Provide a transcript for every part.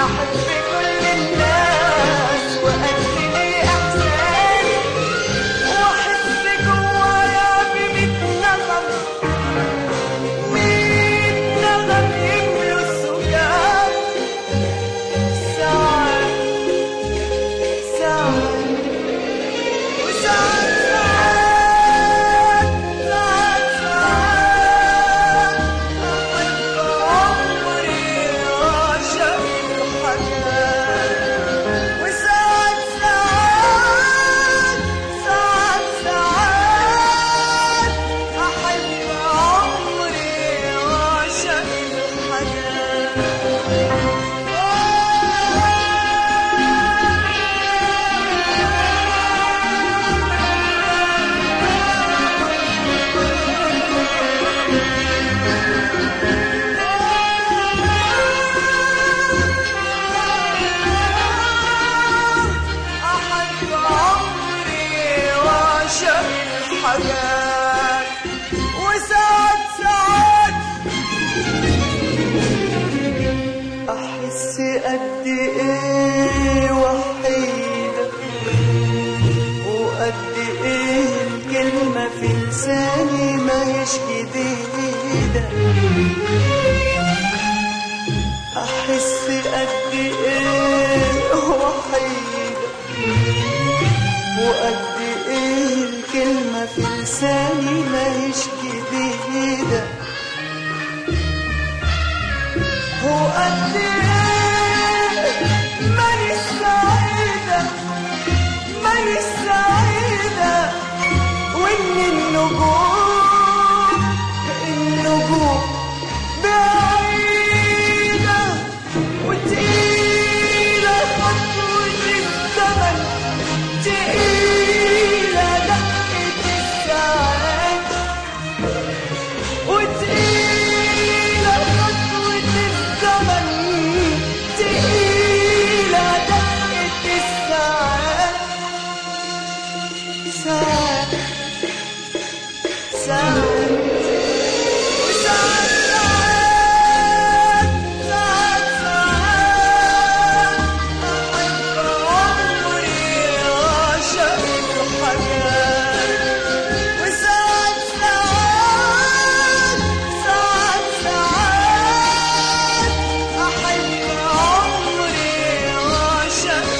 أحب كل الناس وأدي إحساني وأحس جوايا بميت نغم ميت نغم يملوا السكان ساعات ساعات وساعات ساعات ساعات أحب عمري عشان الحنان وساعات ساعات ساعات ساعات أحب عمري عشان أحب عمري وعشق الحاجات وساعات ساعات أحس قد إيه وحيدة وقد إيه الكلمة في لساني ما هيش جديدة أحس قد إيه وحيدة وقد إيه الكلمة في لساني ما هيش جديدة وقد إيه ماني سعيدة ماني سعيدة وإن النجوم النجوم بعيدة وتقيلة خطوة الزمن تقيلة دقة الساعات وتقيلة خطوة الزمن تقيلة دقة الساعات ساعات ساعات وساعات ساعات ساعات ساعات أحب عمري عشق الحاجات وساعات ساعات ساعات ساعات أحب عمري عشق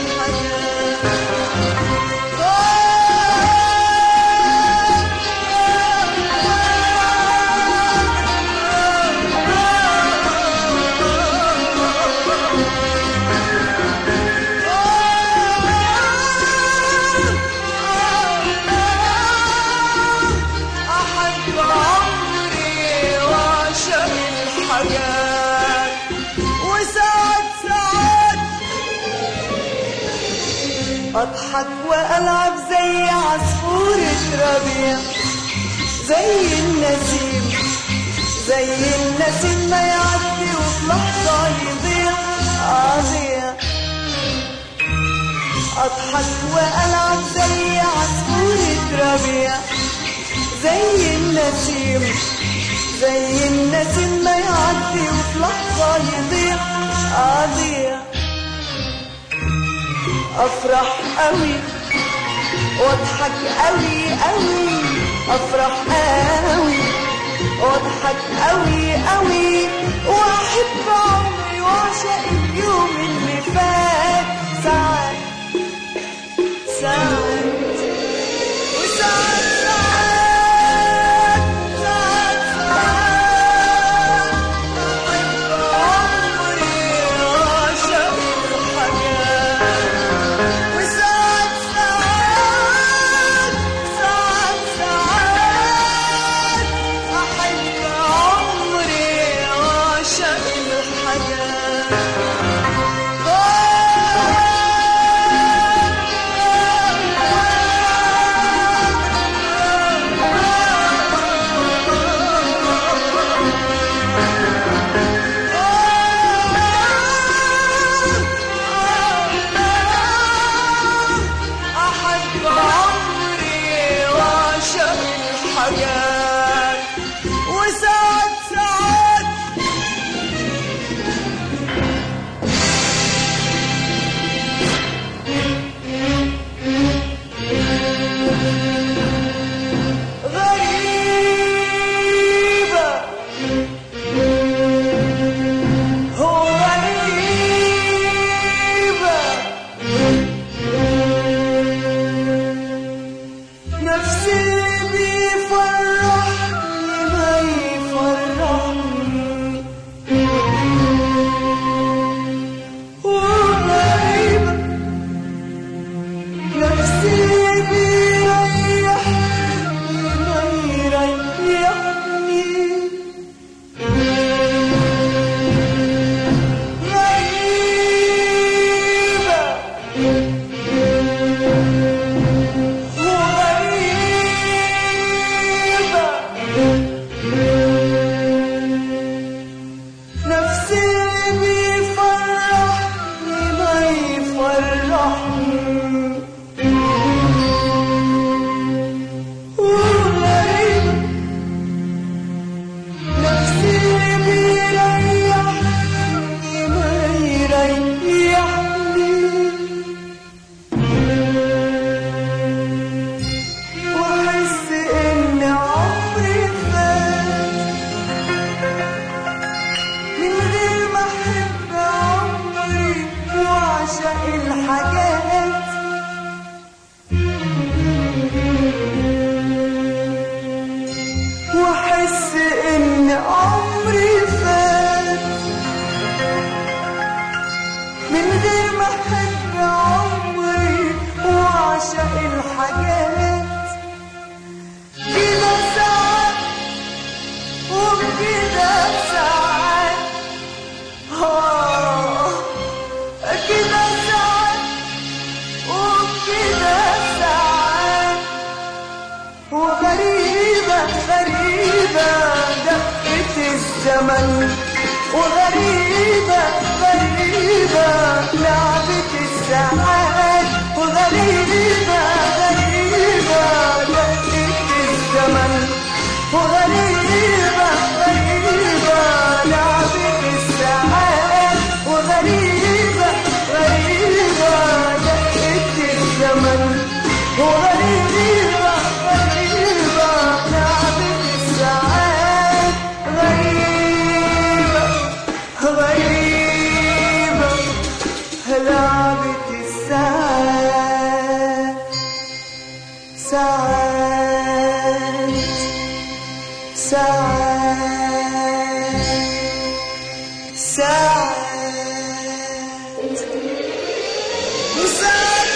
أحب عمري وأعشق الحاجات وساعات ساعات أضحك وألعب زي عصفورة ربيع زي النسيم زي النسيم ما يعدي وفي لحظة يضيع أضيع أضحك وألعب زي عصفورة ربيع زي النسيم زي النسيم ما يعدي وفي لحظة يضيع أضيع أفرح قوي واضحك قوي قوي أفرح قوي واضحك قوي قوي وأحب عمري وأعشق اليوم اللي فات ساعات ساعات وساعات ساعات ساعات ساعات أحب عمري وأعشق الحاجات وساعات ساعات ساعات ساعات أحب عمري وأعشق الحاجات واحب عمري واعشق الحاجات كده ساعات وكده ساعات آه كده ساعات وكده ساعات وغريبة غريبة دقة الزمن وغريبة غريبة لعبة الساعات وغريبة غريبة دقة الزمن وغريبة غريبة لعبة الساعات وغريبة غريبة دقة الزمن وغريبة غريبة لعبة الساعات غريبة غريبة لعبة الساعات ساعات ساعات ساعات وساعات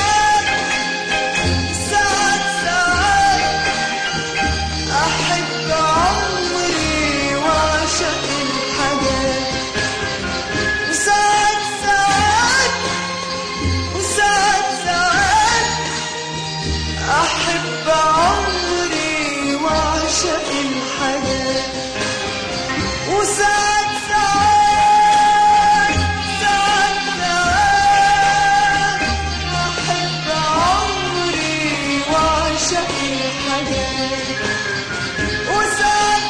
ساعات ساعات ساعات أحب عمري وأعشق الحاجات وساعات ساعات وساعات ساعات أحب عمري وأعشق الحاجات وساعات ساعات ساعات ساعات أحب عمري وأعشق الحاجات وساعات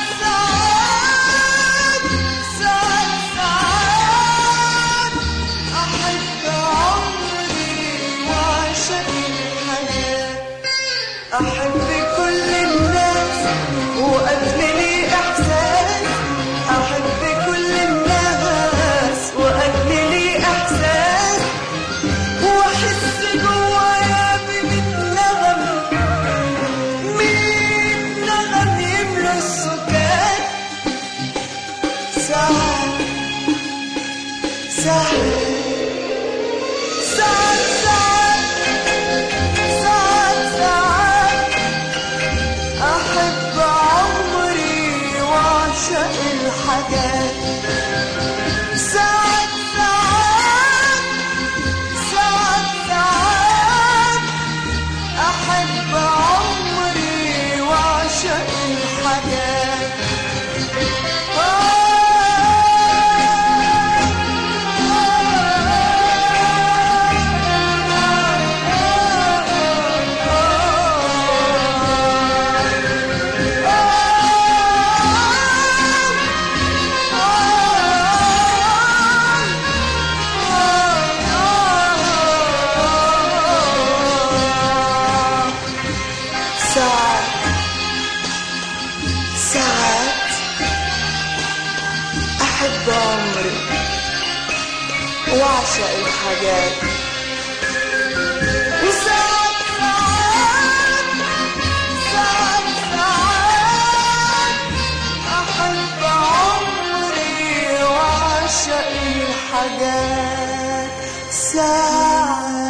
ساعات ساعات ساعات أحب عمري وأعشق الحياة أحب كل الناس وأجملي إحساس أحب كل الناس وأجملي إحساس وأحس جوايا بميت نغم ميت نغم يملوا السكات ساعات ساعات ساعات ساعات ساعات ساعات أحب عمري وأعشق الحاجات ساعات ساعات ساعات ساعات أحب عمري وأعشق الحاجات ساعات ساعات أحب عمري وأعشق الحاجات وساعات ساعات ساعات ساعات أحب عمري وأعشق الحاجات ساعات